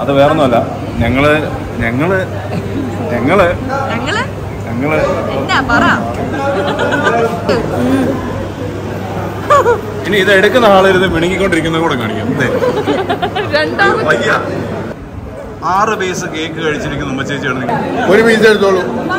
അത് വേറൊന്നുമല്ല ഞങ്ങള് ഞങ്ങള് ഞങ്ങള് ഞങ്ങള് ഞങ്ങള് എന്നാ പറ ഇനി ഇത് എടുക്കുന്ന ആളിരുന്ന് മിണുങ്ങിക്കൊണ്ടിരിക്കുന്നത് കൂടെ കാണിക്കാം ദേ. രണ്ടാമത് വയ്യ. ആറ് പീസ് കേക്ക് കഴിച്ചിരിക്കുന്ന ഉമ്മ ചേച്ചിയാണ് ഒരു പീസ് എടുത്തോളൂ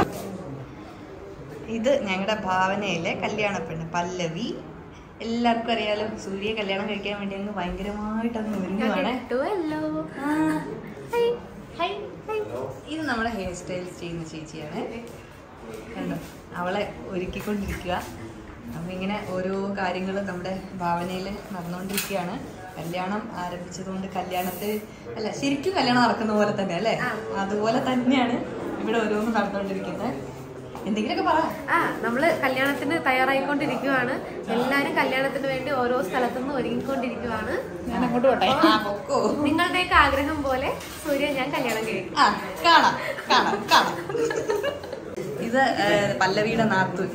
ഇത് ഞങ്ങളുടെ ഭാവനയിലെ കല്യാണ പെണ്ണ് പല്ലവി എല്ലാവർക്കും അറിയാലോ സൂര്യ കല്യാണം കഴിക്കാൻ വേണ്ടി അങ്ങ് ഭയങ്കരമായിട്ട് അങ്ങ് ഒരുങ്ങുവാണ് ആ. Hi, hi. ഇത് നമ്മുടെ ഹെയർ സ്റ്റൈൽ ചെയ്യുന്ന ചേച്ചിയാണ് കണ്ടോ അവളെ ഒരുക്കിക്കൊണ്ടിരിക്കുക അപ്പം ഇങ്ങനെ ഓരോ കാര്യങ്ങളും നമ്മുടെ ഭാവനയിൽ നടന്നുകൊണ്ടിരിക്കുകയാണ് കല്യാണം ആരംഭിച്ചതുകൊണ്ട് കല്യാണത്തിൽ അല്ല ശരിക്കും കല്യാണം നടക്കുന്ന പോലെ തന്നെ അല്ലേ അതുപോലെ തന്നെയാണ് ഇവിടെ ഓരോന്ന് നടന്നുകൊണ്ടിരിക്കുന്നത് എന്തെങ്കിലുമൊക്കെ പറ ആ നമ്മള് കല്യാണത്തിന് തയ്യാറായിക്കൊണ്ടിരിക്കുവാണ് എല്ലാരും കല്യാണത്തിന് വേണ്ടി ഓരോ സ്ഥലത്തുനിന്ന് ഒരുങ്ങിക്കൊണ്ടിരിക്കുവാണ് ഞാൻ അങ്ങോട്ട് പോട്ടെ ആ പൊക്കോ നിങ്ങളുടെയൊക്കെ ആഗ്രഹം പോലെ സൂര്യ ഞാൻ കല്യാണം കഴിക്കും ആ കാണാം കാണാം കാണാം ഇത് ഏ, പല്ലവിയുടെ നാത്തു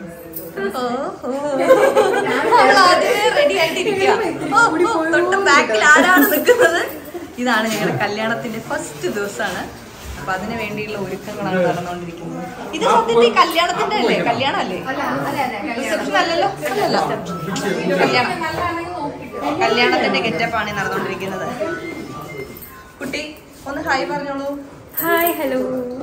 റെഡി ആയിട്ടിരിക്കുക ഓ, ഓ, തൊട്ട് ബാക്കിൽ ആരാണ് നിൽക്കുന്നത് ഇതാണ് ഞങ്ങളുടെ കല്യാണത്തിന്റെ ഫസ്റ്റ് ദിവസമാണ് അപ്പൊ അതിനു വേണ്ടിയുള്ള ഒരുക്കങ്ങളാണ് നടന്നുകൊണ്ടിരിക്കുന്നത് ഇത് സത്യത്തിൽ കല്യാണത്തിന്റെ അല്ലേ കല്യാണം അല്ലേ റിസപ്ഷൻ അല്ലല്ലോ അല്ലല്ലോ കല്യാണം കല്യാണത്തിന്റെ ഗെറ്റപ്പാണ് ഈ നടന്നുകൊണ്ടിരിക്കുന്നത് കുട്ടി ഒന്ന് ഹായ് പറഞ്ഞോളൂ ഹായ് ഹലോ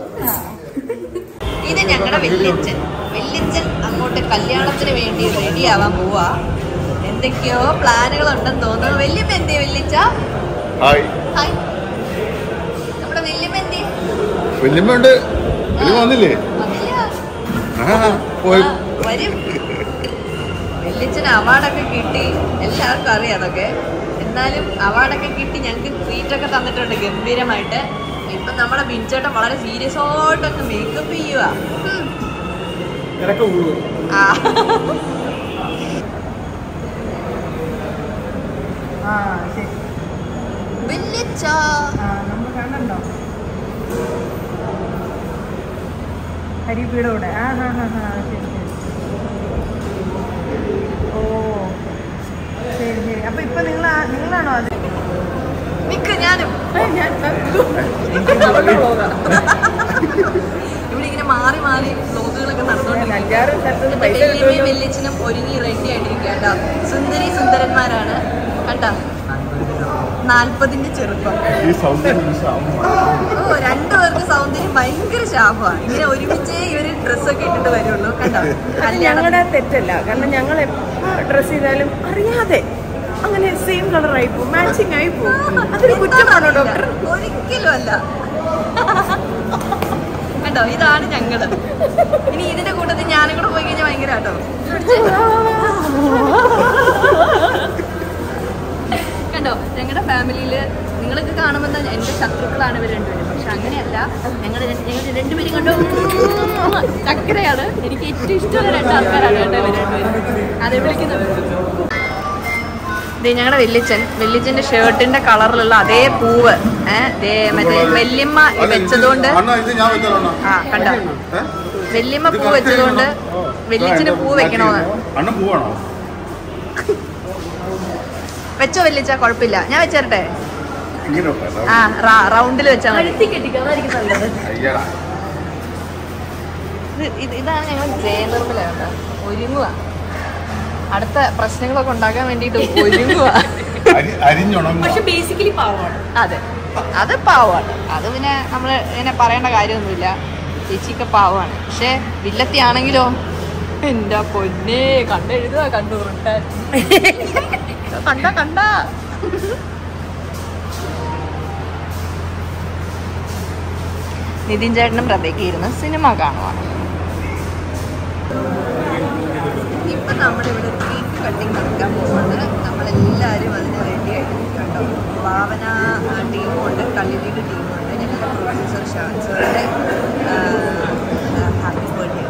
ഇത് ഞങ്ങളുടെ വല്യച്ഛൻ വല്യച്ഛൻ അങ്ങോട്ട് കല്യാണത്തിന് വേണ്ടി റെഡി ആവാൻ പോവാ എന്തൊക്കെയോ പ്ലാനുകൾ ഉണ്ടെന്ന് തോന്നുന്നു വല്യമ്മ എന്തേ വല്യച്ഛ ഹായ് ഹായ് നമ്മുടെ വല്യമ്മ എന്തേ വല്യമ്മ ഉണ്ട് വല്യമ്മ വന്നില്ലേ വന്നില്ല. ആ പോയി ആ, വരും വല്യച്ഛന് അവാർഡൊക്കെ കിട്ടി എല്ലാവർക്കും അറിയാം അതൊക്കെ എന്നാലും അവാർഡൊക്കെ കിട്ടി ഞങ്ങൾക്ക് ട്രീറ്റൊക്കെ തന്നിട്ടുണ്ട് ഗംഭീരമായിട്ട് ഇപ്പൊ നമ്മുടെ ബിൻചേട്ടൻ വളരെ സീരിയസ് ആയിട്ടൊക്കെ മേക്കപ്പ് ചെയ്യുക ആ ആ ശരി വല്യച്ഛ ആ നമ്മൾ കാണണ്ടോ കരിപ്പീടെ കൂടെ ആ ഹാ ഹാ ഹാ ശരി ശരി ഓ ശരി ശരി അപ്പൊ ഇപ്പൊ നിങ്ങൾ നിങ്ങളാണോ അത് നിക്ക് ഞാനും ഞാൻ ഇവിടെ ഇങ്ങനെ മാറി മാറി വ്ലോഗുകളൊക്കെ നടന്നുകൊണ്ടിരിക്കും അഞ്ചാറ് സ്ഥലത്തുനിന്ന് പൈസ വല്യമ്മയും വല്യച്ഛനും ഒരുങ്ങി റെഡി ആയിട്ടിരിക്കുക കേട്ടോ സുന്ദരി സുന്ദരന്മാരാണ് കണ്ടോ നാൽപ്പതിന്റെ ചെറുപ്പം ഈ സൗന്ദര്യം ഓ രണ്ടുപേർക്ക് സൗന്ദര്യം ഭയങ്കര ശാപമാണ് ഇങ്ങനെ ഒരുമിച്ചേ ഇവര് ഡ്രസ്സൊക്കെ ഇട്ടിട്ട് വരുള്ളൂ കണ്ടോ അത് കല്യാണം ഞങ്ങളുടെ തെറ്റല്ല കാരണം ഞങ്ങൾ എപ്പോൾ ഡ്രസ് ചെയ്താലും അറിയാതെ അങ്ങനെ സെയിം കളർ ആയി പോകും മാച്ചിങ് ആയി പോകും അതൊരു കുറ്റമാണോ ഡോക്ടർ ഒരിക്കലും അല്ല കണ്ടോ ഇതാണ് ഞങ്ങള് ഇനി ഇതിന്റെ കൂട്ടത്തിൽ ഞാനും കൂടെ പോയി കഴിഞ്ഞാൽ ഭയങ്കര കേട്ടോ കണ്ടോ ഞങ്ങളുടെ ഫാമിലിയില് നിങ്ങളൊക്കെ കാണുമ്പോൾ തന്നെ എന്റെ ശത്രുക്കളാണ് ഇവർ രണ്ടുപേരും പക്ഷെ അങ്ങനെയല്ല ഞങ്ങൾ ഞങ്ങൾ രണ്ടുപേരും കണ്ടോ ചക്കരയാണ് എനിക്ക് ഏറ്റവും ഇഷ്ടമുള്ള രണ്ട് ആൾക്കാരാണ് കേട്ടോ ഇവർ രണ്ടുപേരും അതെ വിളിക്കുന്നത് ദേ ഞങ്ങളുടെ വല്യച്ഛൻ വല്യച്ഛന്റെ ഷർട്ടിന്റെ കളറിലുള്ള അതേ പൂവ് ഏഹ് ദേ മറ്റേ വല്യമ്മ വെച്ചതുകൊണ്ട് അണ്ണാ ഇത് ഞാൻ വെച്ചോളാം ആ കണ്ടോ വല്യമ്മ പൂ വെച്ചതുകൊണ്ട് വല്യച്ഛന് പൂ വെക്കണോന്ന് അണ്ണൻ പോവാണോ വെച്ചോ വല്യച്ഛ കുഴപ്പമില്ല ഞാൻ വെച്ചേരട്ടെ ഇങ്ങനെ വെക്കാം. ആ റൗണ്ടിൽ വെച്ചാൽ മതി അയ്യടാ ഇത് ഇത് ഇതാണ് ഞങ്ങൾ ജയനിർമ്മല കേട്ടോ ഒരുങ്ങുക അടുത്ത പ്രശ്നങ്ങളൊക്കെ ഉണ്ടാക്കാൻ വേണ്ടിയിട്ട് ഒരുങ്ങുക അരി അരിഞ്ഞുണങ്ങുക പക്ഷെ ബേസിക്കലി പാവമാണ് അതെ അത് പാവമാണ് അത് പിന്നെ നമ്മൾ ഇങ്ങനെ പറയേണ്ട കാര്യമൊന്നുമില്ല ചേച്ചിയൊക്കെ പാവമാണ് പക്ഷേ വില്ലത്തി ആണെങ്കിലോ എന്റെ പൊന്നെ കണ്ടെഴുതുക കണ്ടുറുട്ടാൻ കണ്ട കണ്ട നിതിൻ ചേട്ടനും പ്രതയ്ക്ക് ഇരുന്ന് സിനിമ കാണുവാണ് ഇപ്പൊ നമ്മളിവിടെ കേക്ക് കട്ടിങ് നടക്കാൻ പോകുന്നത് നമ്മളെല്ലാവരും അതിന് റെഡി ആയിട്ടുണ്ട് ഭാവന ടീമുണ്ട് കള്ളിവീട് ടീമുണ്ട് ഞങ്ങളുടെ പ്രൊഡ്യൂസർ ഷാൻസറുടെ ഹാപ്പി ബർത്ത്ഡേ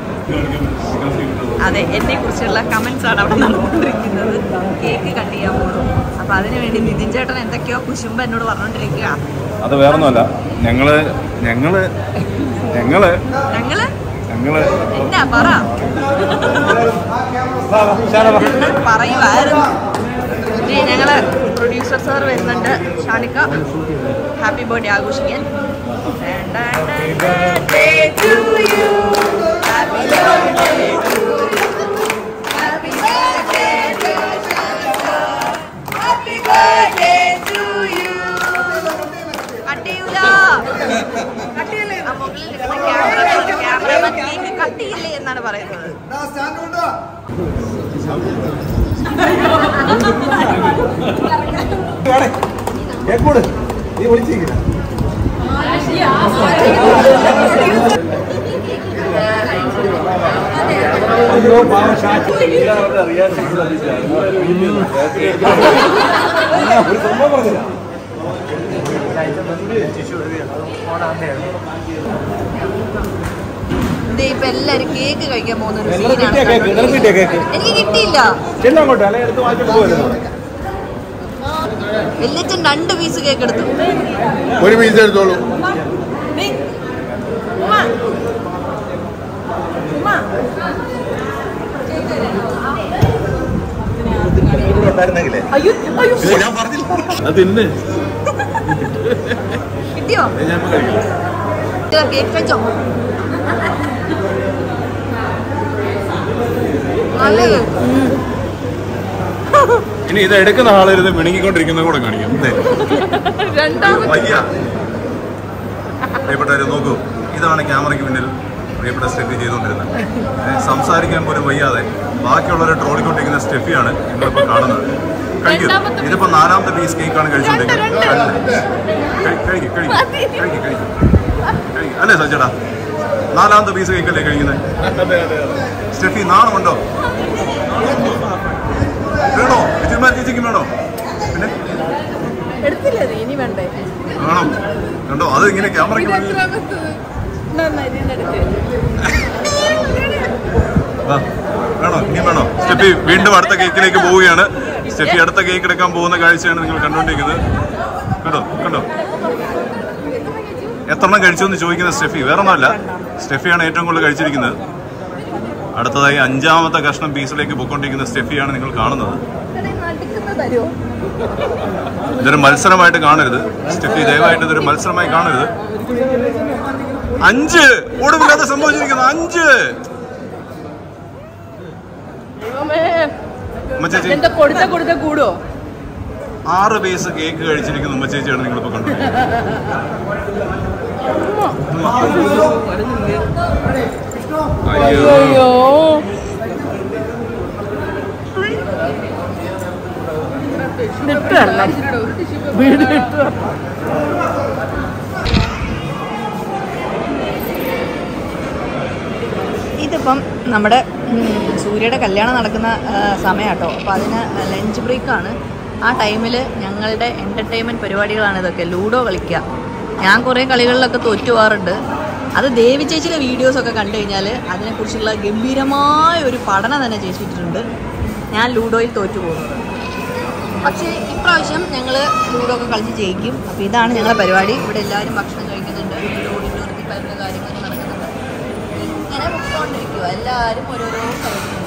അതെ എന്നെ കുറിച്ചുള്ള കമന്റ്സ് ആണ് അവിടെ നടന്നുകൊണ്ടിരിക്കുന്നത് കേക്ക് കട്ട് ചെയ്യാൻ പോകുന്നു അപ്പൊ അതിനുവേണ്ടി നിതിൻ ചേട്ടൻ എന്തൊക്കെയോ കുശുമ്പ എന്നോട് പറഞ്ഞോണ്ടിരിക്കുക അത് വേറൊന്നുമല്ല ഞങ്ങള് ഞങ്ങള് ഞങ്ങള് ഞങ്ങള് ഞങ്ങള് എന്നാ പറ വാ, വാ, ശാല വാ. ഞങ്ങൾ പറയുമായിരുന്നു ദേ, ഞങ്ങള് പ്രൊഡ്യൂസർ സാർ വരുന്നുണ്ട് ഷാനിക്ക ഹാപ്പി ബർത്ത്ഡേ ആഘോഷിക്കാൻ Happy birthday to you. Happy birthday to you. Happy birthday to Shanika. Happy birthday to you. കട്ടിയൂല. ആ മുകളിൽ നിൽക്കുന്ന ക്യാമറ ക്യാമറമാൻ കേക്ക് കട്ടിയില്ലേ എന്നാണ് പറയുന്നത് നീ വിളിച്ചിരിക്കുന്ന ഒരു സംഭവം പറഞ്ഞില്ല ദേ ഇപ്പൊ എല്ലാരും കേക്ക് കഴിക്കാൻ പോകുന്ന ഒരു നിനക്ക് scene ആണ് കിട്ടിയ കേക്ക്, നിനക്ക് കിട്ടിയ കേക്ക്. എനിക്ക് കിട്ടിയില്ല ചെല്ലങ്ങോട്ട് അല്ലെ എടുത്ത് മാറ്റി പോകരുത് വല്യച്ഛൻ രണ്ട് പീസ് കേക്ക് എടുത്തു ഒരു പീസ് എടുത്തോളൂ ദേ, ഇവിടെ ഉണ്ടായിരുന്നെങ്കിലേ ഇത് ഞാൻ പറഞ്ഞില്ല അത് തിന്ന് കിട്ടിയോ ഇത് ഞാൻ ഇപ്പൊ കഴിക്കില്ല ഇതാ, കേക്ക് കഴിച്ചോ നല്ലത് ഇനി ഇത് എടുക്കുന്ന ആളിരുന്ന് മിണുങ്ങിക്കൊണ്ടിരിക്കുന്ന കൂടെ കാണിക്കാം ദേ. വയ്യ പ്രിയപ്പെട്ടവരെ നോക്കൂ ഇതാണ് ക്യാമറയ്ക്ക് മുന്നിൽ പ്രിയപ്പെട്ട സ്റ്റെഫി ചെയ്തുകൊണ്ടിരുന്നത് ഏ, സംസാരിക്കാൻ പോലും വയ്യാതെ ബാക്കിയുള്ളവരെ ട്രോളിക്കൊണ്ടിരിക്കുന്ന സ്റ്റെഫിയാണ് നിങ്ങളിപ്പോൾ കാണുന്നത് കഴിക്കൂ ഇതിപ്പോ നാലാമത്തെ പീസ് കേക്കാണ് കഴിച്ചുകൊണ്ടിരിക്കുന്നത് അല്ല. കഴി- കഴിക്ക് കഴിക്ക് കഴിക്ക് കഴിക്ക് കഴിക്ക്. അല്ലേ സജ്ജടാ നാലാമത്തെ പീസ് കേക്കല്ലേ കഴിക്കുന്നത് സ്റ്റെഫി നാണമുണ്ടോ വേണോ വിജയമാർ ചേച്ചിക്ക് വേണോ പിന്നെ എടുത്തില്ലേ നീ ഇനി വേണ്ടേ വേണം കണ്ടോ അത് ഇങ്ങനെ ക്യാമറയ്ക്ക് മുന്നിൽ നന്നായി ഇതിനെടുത്ത് ആ, വേണോ ഇനി വേണോ സ്റ്റെഫി വീണ്ടും അടുത്ത കേക്കിലേക്ക് പോവുകയാണ് സ്റ്റെഫി അടുത്ത കേക്ക് എടുക്കാൻ പോകുന്ന കാഴ്ചയാണ് നിങ്ങൾ കണ്ടുകൊണ്ടിരിക്കുന്നത് കണ്ടോ കണ്ടോ എത്രണ്ണം കഴിച്ചു എന്ന് ചോദിക്കുന്ന സ്റ്റെഫി വേറെ ഒന്നല്ല സ്റ്റെഫിയാണ് ഏറ്റവും കൂടുതൽ കഴിച്ചിരിക്കുന്നത് അടുത്തതായി അഞ്ചാമത്തെ കഷ്ണം പീസിലേക്ക് പൊയ്ക്കൊണ്ടിരിക്കുന്ന സ്റ്റെഫിയാണ് നിങ്ങൾ കാണുന്നത് ഇതൊരു മത്സരമായിട്ട് കാണരുത് സ്റ്റെഫി ദയവായിട്ട് ഇതൊരു മത്സരമായി കാണരുത് അഞ്ച് ഒടുവില്ലാതെ സംഭവിച്ചിരിക്കുന്നു അഞ്ച് ഉമ്മച്ചേച്ചി എന്താ കൊടുത്ത കൊടുത്ത കൂടുവോ ആറ് പീസ് കേക്ക് കഴിച്ചിരിക്കുന്ന ഉമ്മച്ചേച്ചിയാണ് നിങ്ങളിപ്പോ കണ്ടുകൊണ്ടിരിക്കുന്നത് അയ്യോ ഇട്ടല്ല വീട് ഇട്ടു ഇതിപ്പം നമ്മുടെ ഉം, സൂര്യയുടെ കല്യാണം നടക്കുന്ന സമയം കേട്ടോ അപ്പോൾ അതിന് ലഞ്ച് ബ്രേക്കാണ് ആ ടൈമിൽ ഞങ്ങളുടെ എൻ്റർടൈൻമെൻറ്റ് പരിപാടികളാണ് ഇതൊക്കെ ലൂഡോ കളിക്കുക ഞാൻ കുറേ കളികളിലൊക്കെ തോറ്റു പോകാറുണ്ട് അത് ദേവി ചേച്ചിയുടെ വീഡിയോസൊക്കെ കണ്ടു കഴിഞ്ഞാൽ അതിനെക്കുറിച്ചുള്ള ഗംഭീരമായ ഒരു പഠനം തന്നെ ചെയ്തിട്ടുണ്ട് ഞാൻ ലൂഡോയിൽ തോറ്റു പോകുന്നത് പക്ഷേ ഇപ്രാവശ്യം ഞങ്ങൾ ലൂഡോ ഒക്കെ കളിച്ച് ജയിക്കും അപ്പോൾ ഇതാണ് ഞങ്ങളുടെ പരിപാടി ഇവിടെ എല്ലാവരും ഭക്ഷണം കഴിക്കുന്നുണ്ട് ഒരു ഓഡിറ്റോറിയത്തിൽ പല കാര്യങ്ങൾ നടക്കുന്നുണ്ട് ഇങ്ങനെ പൊക്കോണ്ടിരിക്കുക എല്ലാവരും ഓരോരോ സ്ഥലത്തുണ്ട്